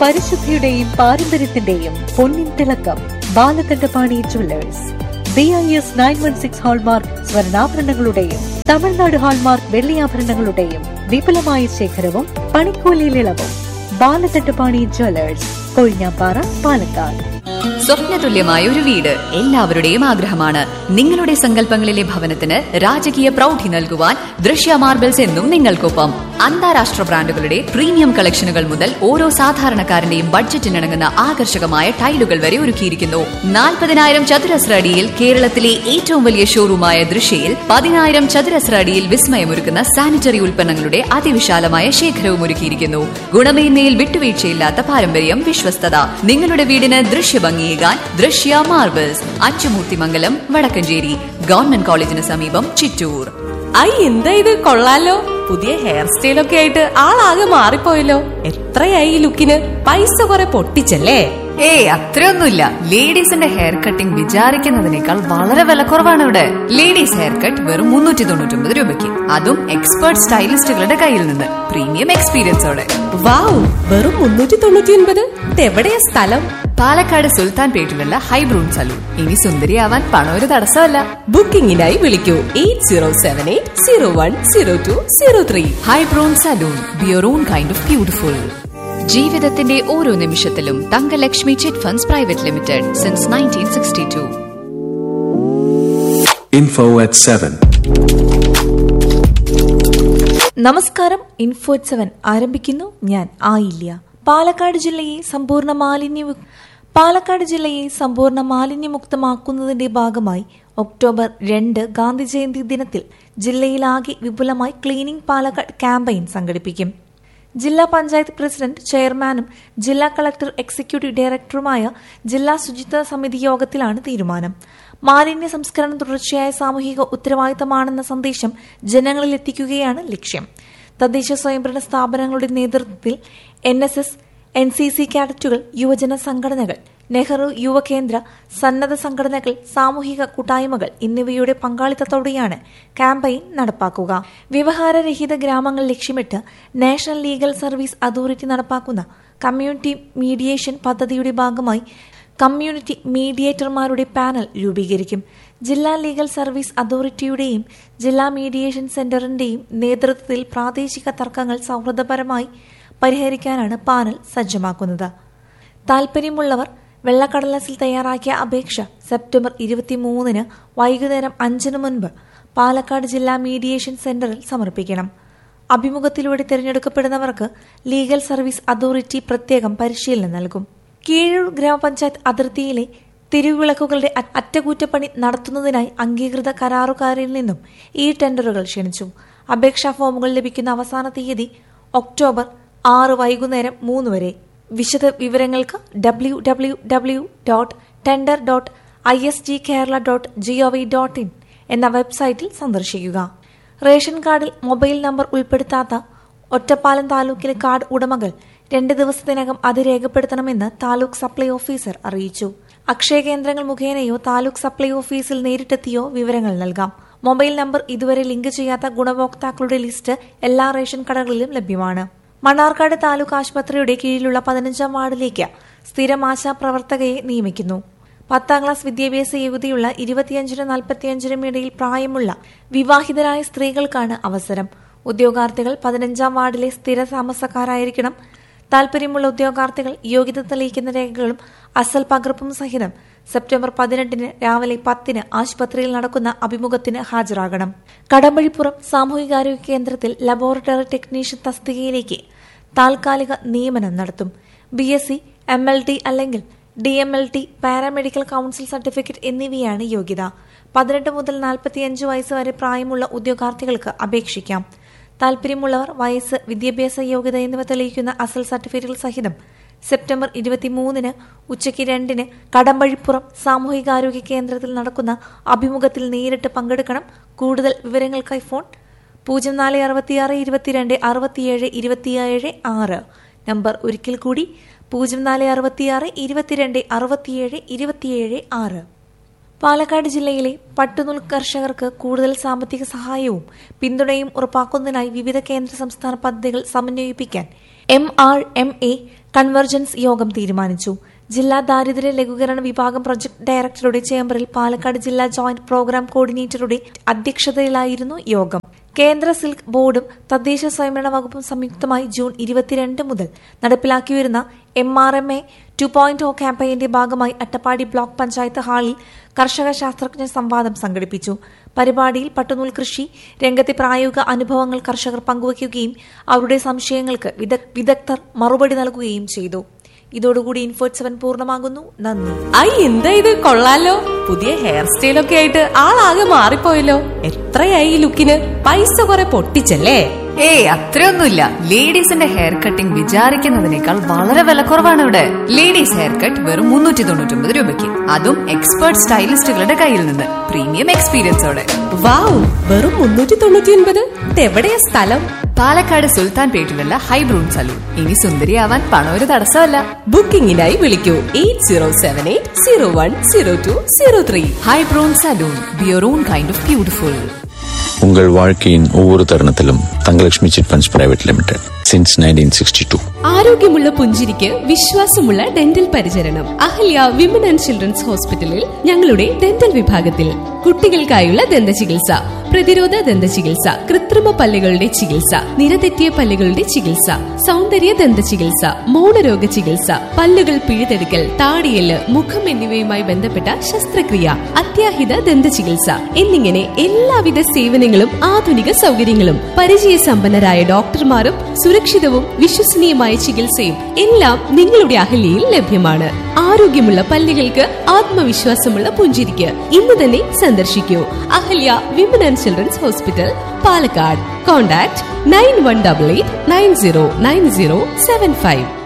പരിശുദ്ധിയുടെയും പാരമ്പര്യത്തിന്റെയും പൊന്നിൻ തിളക്കം Balakantapani jewellers B I S nine one six hallmark സ്വർണ്ണാഭരണങ്ങളുടെയും തമിഴ്നാട് ഹാൾമാർക്ക് വെള്ളിയാഭരണങ്ങളുടെയും വിപുലമായ ശേഖരവും പണിക്കൂലിയിൽ ഇളവും ബാലകണ്ഠപാണി ജുവല്ലേഴ്സ് കൊഴിഞ്ഞാപ്പാറ പാലക്കാട് സ്വപ്നതുല്യമായ ഒരു വീട് എല്ലാവരുടെയും ആഗ്രഹമാണ് നിങ്ങളുടെ സങ്കല്പങ്ങളിലെ ഭവനത്തിന് രാജകീയ പ്രൗഢി നൽകുവാൻ ദൃശ്യ മാർബിൾസ് എന്നും നിങ്ങൾക്കൊപ്പം അന്താരാഷ്ട്ര ബ്രാൻഡുകളുടെ പ്രീമിയം കളക്ഷനുകൾ മുതൽ ഓരോ സാധാരണക്കാരന്റെയും ബഡ്ജറ്റിനിണങ്ങുന്ന ആകർഷകമായ ടൈലുകൾ വരെ ഒരുക്കിയിരിക്കുന്നു നാൽപ്പതിനായിരം ചതുരശ്ര അടിയിൽ കേരളത്തിലെ ഏറ്റവും വലിയ ഷോറൂമായ ദൃശ്യയിൽ പതിനായിരം ചതുരശ്ര അടിയിൽ വിസ്മയമൊരുക്കുന്ന സാനിറ്ററി ഉൽപ്പന്നങ്ങളുടെ അതിവിശാലമായ ശേഖരവും ഒരുക്കിയിരിക്കുന്നു ഗുണമേന്മയിൽ വിട്ടുവീഴ്ചയില്ലാത്ത പാരമ്പര്യം വിശ്വസ്തത നിങ്ങളുടെ വീടിന് ദൃശ്യഭംഗിയേകാൻ ദൃശ്യ മാർബിൾസ് അച്ചുമൂർത്തിമംഗലം വടക്കഞ്ചേരി ഗവൺമെന്റ് കോളേജിന് സമീപം ചിറ്റൂർ ഐ എന്താ ഇത് കൊള്ളാലോ പുതിയ ഹെയർ സ്റ്റൈലൊക്കെ ആയിട്ട് ആളാകെ മാറിപ്പോയല്ലോ എത്രയായി ഈ ലുക്കിന് പൈസ കുറെ പൊട്ടിച്ചല്ലേ ഏയ് അത്രയൊന്നുമില്ല ലേഡീസിന്റെ ഹെയർ കട്ടിംഗ് വിചാരിക്കുന്നതിനേക്കാൾ വളരെ വിലക്കുറവാണ് ഇവിടെ ലേഡീസ് ഹെയർ കട്ട് വെറും മുന്നൂറ്റി തൊണ്ണൂറ്റി ഒമ്പത് രൂപയ്ക്ക് അതും എക്സ്പേർട്ട് സ്റ്റൈലിസ്റ്റുകളുടെ കയ്യിൽ നിന്ന് പ്രീമിയം എക്സ്പീരിയൻസോടെ വാവ് വെറും മുന്നൂറ്റി തൊണ്ണൂറ്റി ഒൻപത് ഇതെവിടെയാ സ്ഥലം പാലക്കാട് സുൽത്താൻ പേട്ടിലുള്ള ഹൈബ്രൂൺ സലൂൺ ഇനി സുന്ദരിയാവാൻ പണം ഒരു തടസ്സമല്ല ബുക്കിംഗിനായി വിളിക്കൂ eight zero seven eight zero one zero two zero three Hybrone salon be your own kind of beautiful ജീവിതത്തിന്റെ ഓരോ നിമിഷത്തിലും Thankalakshmi chit funds private limited since nineteen sixty two Info at 7. നമസ്കാരം ഇൻഫോ സെവൻ ആരംഭിക്കുന്നു ഞാൻ ആയില്യ പാലക്കാട് ജില്ലയെ സമ്പൂർണ്ണ മാലിന്യ പാലക്കാട് ജില്ലയെ സമ്പൂർണ്ണ മാലിന്യമുക്തമാക്കുന്നതിന്റെ ഭാഗമായി ഒക്ടോബർ രണ്ട് ഗാന്ധി ജയന്തി ദിനത്തിൽ ജില്ലയിലാകെ വിപുലമായി ക്ലീനിംഗ് പാലക്കാട് ക്യാമ്പയിൻ സംഘടിപ്പിക്കും ജില്ലാ പഞ്ചായത്ത് പ്രസിഡന്റ് ചെയർമാനും ജില്ലാ കളക്ടർ എക്സിക്യൂട്ടീവ് ഡയറക്ടറുമായ ജില്ലാ ശുചിത്വ സമിതി യോഗത്തിലാണ് തീരുമാനം മാലിന്യ സംസ്കരണം തുടർച്ചയായ സാമൂഹിക ഉത്തരവാദിത്തമാണെന്ന സന്ദേശം ജനങ്ങളിൽ എത്തിക്കുകയാണ് ലക്ഷ്യം തദ്ദേശ സ്വയംഭരണ സ്ഥാപനങ്ങളുടെ നേതൃത്വത്തിൽ N S S N C C കാഡറ്റുകൾ യുവജന സംഘടനകൾ നെഹ്റു യുവകേന്ദ്ര സന്നദ്ധ സംഘടനകൾ സാമൂഹിക കൂട്ടായ്മകൾ എന്നിവയുടെ പങ്കാളിത്തത്തോടെയാണ് ക്യാമ്പയിൻ നടപ്പാക്കുക വ്യവഹാരരഹിത ഗ്രാമങ്ങൾ ലക്ഷ്യമിട്ട് നാഷണൽ ലീഗൽ സർവീസ് അതോറിറ്റി നടപ്പാക്കുന്ന കമ്മ്യൂണിറ്റി മീഡിയേഷൻ പദ്ധതിയുടെ ഭാഗമായി കമ്മ്യൂണിറ്റി മീഡിയേറ്റർമാരുടെ പാനൽ രൂപീകരിക്കും ജില്ലാ ലീഗൽ സർവീസ് അതോറിറ്റിയുടെയും ജില്ലാ മീഡിയേഷൻ സെന്ററിന്റെയും നേതൃത്വത്തിൽ പ്രാദേശിക തർക്കങ്ങൾ സൗഹൃദപരമായി പരിഹരിക്കാനാണ് പാനൽ സജ്ജമാക്കുന്നത് താൽപര്യമുള്ളവർ വെള്ളക്കടലാസിൽ തയ്യാറാക്കിയ അപേക്ഷ സെപ്റ്റംബർ ഇരുപത്തിമൂന്നിന് വൈകുന്നേരം അഞ്ചിന് മുൻപ് പാലക്കാട് ജില്ലാ മീഡിയേഷൻ സെന്ററിൽ സമർപ്പിക്കണം അഭിമുഖത്തിലൂടെ തിരഞ്ഞെടുക്കപ്പെടുന്നവർക്ക് ലീഗൽ സർവീസ് അതോറിറ്റി പ്രത്യേകം പരിശീലനം നൽകും കീഴൂർ ഗ്രാമപഞ്ചായത്ത് അതിർത്തിയിലെ തിരുവിളക്കുകളുടെ അ- അറ്റകുറ്റപ്പണി നടത്തുന്നതിനായി അംഗീകൃത കരാറുകാരിൽ നിന്നും ഈ ടെൻഡറുകൾ ക്ഷണിച്ചു അപേക്ഷാ ഫോമുകൾ ലഭിക്കുന്ന അവസാന തീയതി ഒക്ടോബർ ആറ് വൈകുന്നേരം മൂന്ന് വരെ വിശദ വിവരങ്ങൾക്ക് W W W dot tender dot I S G Kerala dot G O V dot in എന്ന വെബ്സൈറ്റിൽ സന്ദർശിക്കുക റേഷൻ കാർഡിൽ മൊബൈൽ നമ്പർ ഉൾപ്പെടുത്താത്ത ഒറ്റപ്പാലം താലൂക്കിലെ കാർഡ് ഉടമകൾ രണ്ട് ദിവസത്തിനകം അത് രേഖപ്പെടുത്തണമെന്ന് താലൂക്ക് സപ്ലൈ ഓഫീസർ അറിയിച്ചു അക്ഷയ കേന്ദ്രങ്ങൾ മുഖേനയോ താലൂക്ക് സപ്ലൈ ഓഫീസിൽ നേരിട്ടെത്തിയോ വിവരങ്ങൾ നൽകാം മൊബൈൽ നമ്പർ ഇതുവരെ ലിങ്ക് ചെയ്യാത്ത ഗുണഭോക്താക്കളുടെ ലിസ്റ്റ് എല്ലാ റേഷൻ കടകളിലും ലഭ്യമാണ് മണ്ണാർക്കാട് താലൂക്ക് ആശുപത്രിയുടെ കീഴിലുള്ള പതിനഞ്ചാം വാർഡിലേക്ക് സ്ഥിരം ആശാപ്രവർത്തകയെ നിയമിക്കുന്നു പത്താം ക്ലാസ് വിദ്യാഭ്യാസ യോഗ്യതയുള്ള ഇരുപത്തിയഞ്ചിനും നാൽപ്പത്തിയഞ്ചിനും ഇടയിൽ പ്രായമുള്ള വിവാഹിതരായ സ്ത്രീകൾക്കാണ് അവസരം ഉദ്യോഗാർത്ഥികൾ പതിനഞ്ചാം വാർഡിലെ സ്ഥിര താമസക്കാരായിരിക്കണം താൽപര്യമുള്ള ഉദ്യോഗാർത്ഥികൾ യോഗ്യത തെളിയിക്കുന്ന രേഖകളും അസൽ പകർപ്പും സഹിതം സെപ്റ്റംബർ പതിനെട്ടിന് രാവിലെ പത്തിന് ആശുപത്രിയിൽ നടക്കുന്ന അഭിമുഖത്തിന് ഹാജരാകണം കടമ്പഴിപ്പുറം സാമൂഹികാരോഗ്യ കേന്ദ്രത്തിൽ ലബോറട്ടറി ടെക്നീഷ്യൻ തസ്തികയിലേക്ക് താൽക്കാലിക നിയമനം നടത്തും B S C M L T അല്ലെങ്കിൽ D M L T paramedical council certificate എന്നിവയാണ് യോഗ്യത പതിനെട്ട് മുതൽ നാൽപ്പത്തിയഞ്ച് വയസ്സ് വരെ പ്രായമുള്ള ഉദ്യോഗാർത്ഥികൾക്ക് അപേക്ഷിക്കാം താൽപര്യമുള്ളവർ വയസ്സ് വിദ്യാഭ്യാസ യോഗ്യത എന്നിവ തെളിയിക്കുന്ന അസൽ സർട്ടിഫിക്കറ്റുകൾ സഹിതം സെപ്റ്റംബർ ഇരുപത്തിമൂന്നിന് ഉച്ചയ്ക്ക് രണ്ടിന് കടമ്പഴിപ്പുറം സാമൂഹികാരോഗ്യ കേന്ദ്രത്തിൽ നടക്കുന്ന അഭിമുഖത്തിൽ നേരിട്ട് പങ്കെടുക്കണം കൂടുതൽ വിവരങ്ങൾക്കായി ഫോൺ പൂജ്യം നാല് അറുപത്തിയാറ് ഇരുപത്തിരണ്ട് അറുപത്തിയേഴ് ഇരുപത്തിയേഴ് ആറ് നമ്പർ ഒരിക്കൽ കൂടി പൂജ്യം നാല് അറുപത്തിയാറ് ഇരുപത്തിരണ്ട് അറുപത്തിയേഴ് ഇരുപത്തിയേഴ് ആറ് പാലക്കാട് ജില്ലയിലെ പട്ടുനൂൽ കർഷകർക്ക് കൂടുതൽ സാമ്പത്തിക സഹായവും പിന്തുണയും ഉറപ്പാക്കുന്നതിനായി വിവിധ കേന്ദ്ര സംസ്ഥാന പദ്ധതികൾ സമന്വയിപ്പിക്കാൻ M R M A convergence യോഗം തീരുമാനിച്ചു ജില്ലാ ദാരിദ്ര്യ ലഘൂകരണ വിഭാഗം പ്രൊജക്ട് ഡയറക്ടറുടെ ചേംബറിൽ പാലക്കാട് ജില്ലാ ജോയിന്റ് പ്രോഗ്രാം കോർഡിനേറ്ററുടെ അധ്യക്ഷതയിലായിരുന്നു യോഗം കേന്ദ്ര സിൽക്ക് ബോർഡും തദ്ദേശ സ്വയംഭരണ വകുപ്പും സംയുക്തമായി ജൂൺ ഇരുപത്തിരണ്ട് മുതൽ നടപ്പിലാക്കിവരുന്ന M R M A two point O ക്യാമ്പയിന്റെ ഭാഗമായി അട്ടപ്പാടി ബ്ലോക്ക് പഞ്ചായത്ത് ഹാളിൽ കർഷക ശാസ്ത്രജ്ഞ സംവാദം സംഘടിപ്പിച്ചു പരിപാടിയിൽ പട്ടുനൂൽ കൃഷി രംഗത്തെ പ്രായോഗിക അനുഭവങ്ങൾ കർഷകർ പങ്കുവയ്ക്കുകയും അവരുടെ സംശയങ്ങൾക്ക് വിദഗ്- വിദഗ്ധർ മറുപടി നൽകുകയും ചെയ്തു ഇതോടുകൂടി ഇൻഫോട്ട് സെവൻ പൂർണ്ണമാകുന്നു നന്ദി ഐ എന്താ ഇത് കൊള്ളാലോ പുതിയ ഹെയർ സ്റ്റൈലൊക്കെ ആയിട്ട് ആളാകെ മാറിപ്പോയല്ലോ എത്രയായി ഈ ലുക്കിന് പൈസ കുറെ പൊട്ടിച്ചല്ലേ ഏയ് അത്രയൊന്നുമില്ല ലേഡീസിന്റെ ഹെയർ കട്ടിംഗ് വിചാരിക്കുന്നതിനേക്കാൾ വളരെ വിലക്കുറവാണ് ഇവിടെ ലേഡീസ് ഹെയർ കട്ട് വെറും മുന്നൂറ്റി തൊണ്ണൂറ്റി ഒമ്പത് രൂപയ്ക്ക് അതും എക്സ്പേർട്ട് സ്റ്റൈലിസ്റ്റുകളുടെ കയ്യിൽ നിന്ന് പ്രീമിയം എക്സ്പീരിയൻസോടെ വാവ് വെറും മുന്നൂറ്റി തൊണ്ണൂറ്റി ഒൻപത് ഇതെവിടെയാ സ്ഥലം പാലക്കാട് സുൽത്താൻ പേട്ടിലുള്ള ഹൈബ്രൂൺ സലൂൺ ഇനി സുന്ദരിയാവാൻ പണം ഒരു തടസ്സമല്ല ബുക്കിംഗിനായി വിളിക്കൂ eight zero seven eight zero one zero two zero three Hybrone salon be your own kind of beautiful உங்கள் வாழ்க்கையின் ஒவ்வொரு தருணத்திலும் Thangalakshmi chit funds private limited since nineteen sixty two ആരോഗ്യമുള്ള പുഞ്ചിരിക്ക് വിശ്വാസമുള്ള ഡെന്റൽ പരിചരണം അഹല്യ വിമൻ ആൻഡ് ചിൽഡ്രൻസ് ഹോസ്പിറ്റലിൽ ഞങ്ങളുടെ ഡെന്റൽ വിഭാഗത്തിൽ കുട്ടികൾക്കായുള്ള ദന്ത ചികിത്സ പ്രതിരോധ ദന്ത ചികിത്സ കൃത്രിമ പല്ലുകളുടെ ചികിത്സ നിരതെറ്റിയ പല്ലുകളുടെ ചികിത്സ സൗന്ദര്യ ദന്ത ചികിത്സ മൗനരോഗ ചികിത്സ പല്ലുകൾ പിഴുതെടുക്കൽ താടിയല് മുഖം എന്നിവയുമായി ബന്ധപ്പെട്ട ശസ്ത്രക്രിയ അത്യാഹിത ദന്ത ചികിത്സ എന്നിങ്ങനെ എല്ലാവിധ സേവനങ്ങളും ആധുനിക സൗകര്യങ്ങളും പരിചയസമ്പന്നരായ ഡോക്ടർമാരും സുരക്ഷിതവും വിശ്വസനീയമായ ചികിത്സയും എല്ലാം നിങ്ങളുടെ അഹല്യയിൽ ലഭ്യമാണ് ആരോഗ്യമുള്ള പല്ലുകൾക്ക് ആത്മവിശ്വാസമുള്ള പുഞ്ചിരിക്ക് ഇന്ന് തന്നെ സന്ദർശിക്കൂ Ahalya women and children's hospital Palakkad contact nine one double eight nine zero nine zero seven five